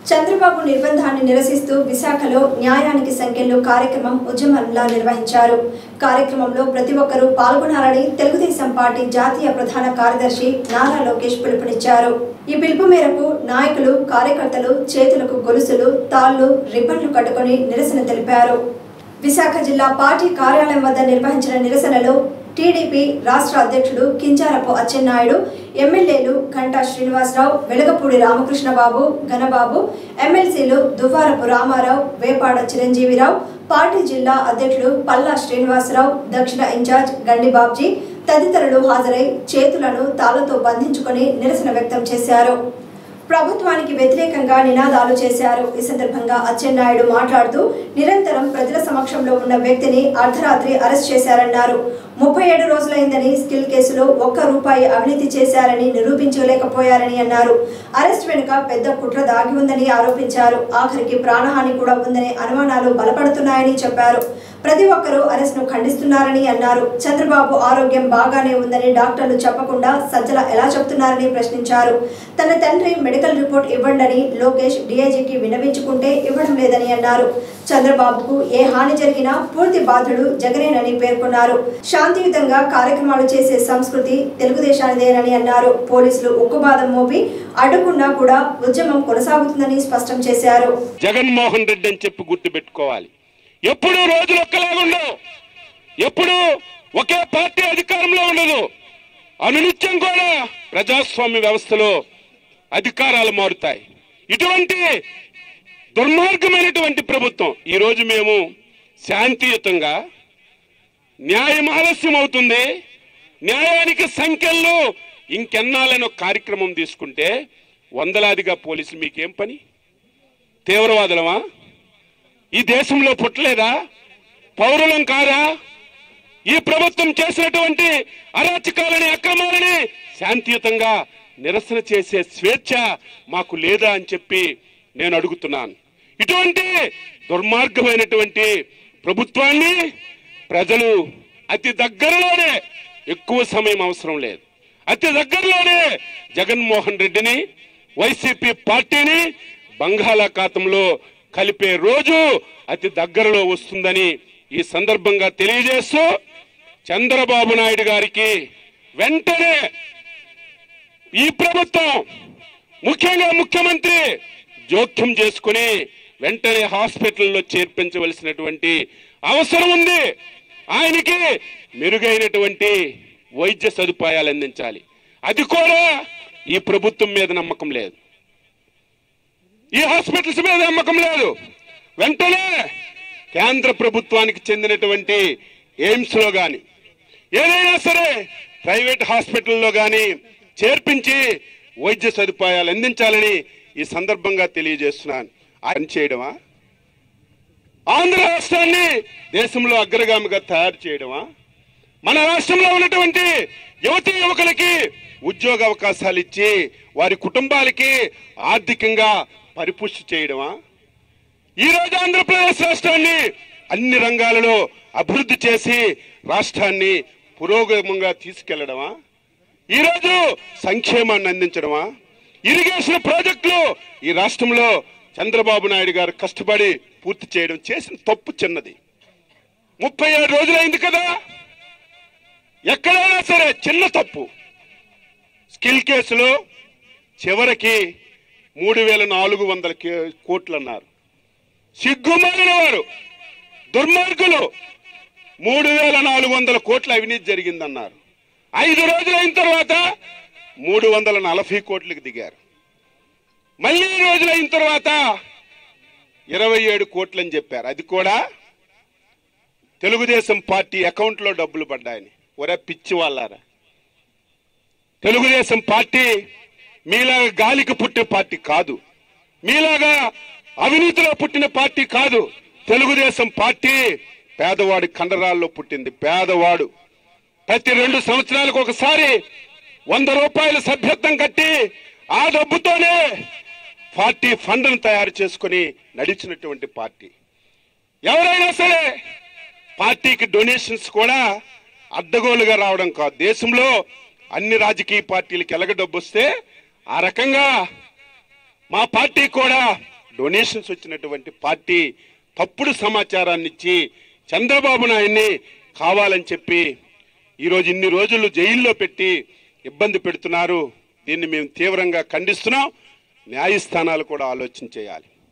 చంద్రబాబు నిర్బంధాన్ని నిరసిస్తూ విశాఖలో న్యాయానికి సంఖ్యలో కార్యక్రమం ఉద్యమంలా నిర్వహించారు కార్యక్రమంలో ప్రతి ఒక్కరూ పాల్గొనాలని తెలుగుదేశం పార్టీ జాతీయ ప్రధాన కార్యదర్శి నారా లోకేష్ పిలుపునిచ్చారు ఈ పిలుపు మేరకు నాయకులు కార్యకర్తలు చేతులకు గొలుసులు తాళ్లు రిబ్బన్లు కట్టుకుని నిరసన తెలిపారు విశాఖ జిల్లా పార్టీ కార్యాలయం వద్ద నిర్వహించిన నిరసనలో టీడీపీ రాష్ట్ర అధ్యక్షుడు కించారపు అచ్చెన్నాయుడు ఎమ్మెల్యేలు గంటా శ్రీనివాసరావు వెలగపూడి రామకృష్ణబాబు ఘనబాబు ఎమ్మెల్సీలు దువ్వారపు రామారావు వేపాడ చిరంజీవిరావు పార్టీ జిల్లా అధ్యక్షుడు పల్లా శ్రీనివాసరావు దక్షిణ ఇన్ఛార్జ్ గండి బాబ్జీ తదితరులు హాజరై చేతులను తాళ్లతో బంధించుకొని నిరసన వ్యక్తం చేశారు ప్రభుత్వానికి వ్యతిరేకంగా నినాదాలు చేశారు ఈ సందర్భంగా అచ్చెన్నాయుడు మాట్లాడుతూ నిరంతరం ప్రజల సమక్షంలో ఉన్న వ్యక్తిని అర్ధరాత్రి అరెస్ట్ చేశారన్నారు ముప్పై ఏడు రోజులైందని స్కిల్ కేసులో ఒక్క రూపాయి అవినీతి చేశారని నిరూపించలేకపోయారని అన్నారు అరెస్ట్ వెనుక పెద్ద కుట్ర దాగి ఉందని ఆరోపించారు ఆఖరికి ప్రాణహాని కూడా ఉందనే అనుమానాలు బలపడుతున్నాయని చెప్పారు ప్రతి ఒక్కరూ అరెస్ట్ ను ఖండిస్తున్నారని అన్నారు చంద్రబాబు ఆరోగ్యం బాగానే ఉందని డాక్టర్లు చెప్పకుండా సజ్జల ఎలా చెప్తున్నారని ప్రశ్నించారు తన తండ్రి మెడికల్ రిపోర్ట్ ఇవ్వండని లోకేష్ డీఐజీకి విన్నవించుకుంటే ఇవ్వడం లేదని అన్నారు చంద్రబాబుకు ఏ హాని జరిగినా పూర్తి బాధ్యుడు జగనేనని పేర్కొన్నారు శాంతియుతంగా కార్యక్రమాలు చేసే సంస్కృతి తెలుగుదేశానిదేనని అన్నారు పోలీసులు ఉక్కుబాదం మోపి అడ్డుకున్నా కూడా ఉద్యమం కొనసాగుతుందని స్పష్టం చేశారు జగన్మోహన్ రెడ్డి అని చెప్పి గుర్తుపెట్టుకోవాలి ఎప్పుడు రోజులు ఒక్కలాగా ఉండవు ఎప్పుడు ఒకే పార్టీ అధికారంలో ఉండదు అనునిత్యం కూడా ప్రజాస్వామ్య వ్యవస్థలో అధికారాలు మారుతాయి ఇటువంటి దుర్మార్గమైనటువంటి ప్రభుత్వం ఈ రోజు మేము శాంతియుతంగా న్యాయం ఆలస్యం అవుతుంది న్యాయానికి సంఖ్యల్లో ఇంకెన్నాళ్ళని ఒక కార్యక్రమం తీసుకుంటే వందలాదిగా పోలీసులు మీకేం పని తీవ్రవాదులమా ఈ దేశంలో పుట్టలేదా పౌరులం కాదా ఈ ప్రభుత్వం చేసినటువంటి అరాచకాలని అక్రమాలని శాంతియుతంగా నిరసన చేసే స్వేచ్ఛ మాకు లేదా అని చెప్పి నేను అడుగుతున్నాను ఇటువంటి దుర్మార్గమైనటువంటి ప్రభుత్వాన్ని ప్రజలు అతి దగ్గరలోనే ఎక్కువ సమయం అవసరం లేదు అతి దగ్గరలోనే జగన్మోహన్ రెడ్డిని వైసీపీ పార్టీని బంగాళాఖాతంలో కలిపే రోజు అతి దగ్గరలో వస్తుందని ఈ సందర్భంగా తెలియజేస్తూ చంద్రబాబు నాయుడు గారికి వెంటనే ఈ ప్రభుత్వం ముఖ్యంగా ముఖ్యమంత్రి జోక్యం చేసుకుని వెంటనే హాస్పిటల్లో చేర్పించవలసినటువంటి అవసరం ఉంది ఆయనకి మెరుగైనటువంటి వైద్య సదుపాయాలు అందించాలి అది కూడా ఈ ప్రభుత్వం మీద నమ్మకం లేదు ఈ హాస్పిటల్స్ మీద నమ్మకం లేదు వెంటనే కేంద్ర ప్రభుత్వానికి చెందినటువంటి ఎయిమ్స్ లో గాని ఏదైనా సరే ప్రైవేట్ హాస్పిటల్లో గాని చేర్పించి వైద్య సదుపాయాలు అందించాలని ఈ సందర్భంగా తెలియజేస్తున్నాను ఆయన చేయడమా ఆంధ్ర రాష్ట్రాన్ని దేశంలో అగ్రగామిగా తయారు చేయడమా మన రాష్ట్రంలో ఉన్నటువంటి యువతీ యువకులకి ఉద్యోగ అవకాశాలు ఇచ్చి వారి కుటుంబాలకి ఆర్థికంగా పరిపుష్టి చేయడమా ఈ రోజు ఆంధ్రప్రదేశ్ రాష్ట్రాన్ని అన్ని రంగాలలో అభివృద్ధి చేసి రాష్ట్రాన్ని పురోగమంగా తీసుకెళ్లడమా ఈ రోజు సంక్షేమాన్ని అందించడమా ఇరిగేషన్ ప్రాజెక్టులు ఈ రాష్ట్రంలో చంద్రబాబు నాయుడు గారు కష్టపడి పూర్తి చేయడం చేసిన తప్పు చిన్నది ముప్పై ఏడు రోజులైంది కదా ఎక్కడైనా సరే చిన్న తప్పు స్కిల్ కేసులో చివరికి మూడు వేల నాలుగు వందల కే- కోట్లు అన్నారు సిగ్గుమాలిన వారు దుర్మార్గులు మూడు వేల నాలుగు వందల కోట్ల అవినీతి జరిగిందన్నారు ఐదు రోజులు అయిన తర్వాత మూడు వందల నలభై కోట్లకు దిగారు మళ్ళీ రోజులు అయిన తర్వాత ఇరవై ఏడు కోట్లని చెప్పారు అది కూడా తెలుగుదేశం పార్టీ అకౌంట్లో డబ్బులు పడ్డాయని ఒరే పిచ్చి వాళ్ళారా తెలుగుదేశం పార్టీ మీలాగా గాలికి పుట్టే పార్టీ కాదు మీలాగా అవినీతిలో పుట్టిన పార్టీ కాదు తెలుగుదేశం పార్టీ పేదవాడి కండరాల్లో పుట్టింది పేదవాడు ప్రతి రెండు సంవత్సరాలకు ఒకసారి వంద రూపాయల సభ్యత్వం కట్టి ఆ డబ్బుతోనే పార్టీ ఫండ్ను తయారు చేసుకుని నడిచినటువంటి పార్టీ ఎవరైనా సరే పార్టీకి డొనేషన్స్ కూడా అడ్డగోలుగా రావడం కాదు దేశంలో అన్ని రాజకీయ పార్టీలకు ఎలాగ డబ్బు వస్తే ఆ రకంగా మా పార్టీ కూడా డొనేషన్స్ వచ్చినటువంటి పార్టీ తప్పుడు సమాచారాన్ని ఇచ్చి చంద్రబాబు నాయుడిని కావాలని చెప్పి ఈరోజు ఇన్ని రోజులు జైల్లో పెట్టి ఇబ్బంది పెడుతున్నారు దీన్ని మేము తీవ్రంగా ఖండిస్తున్నాం న్యాయస్థానాలు కూడా ఆలోచన చేయాలి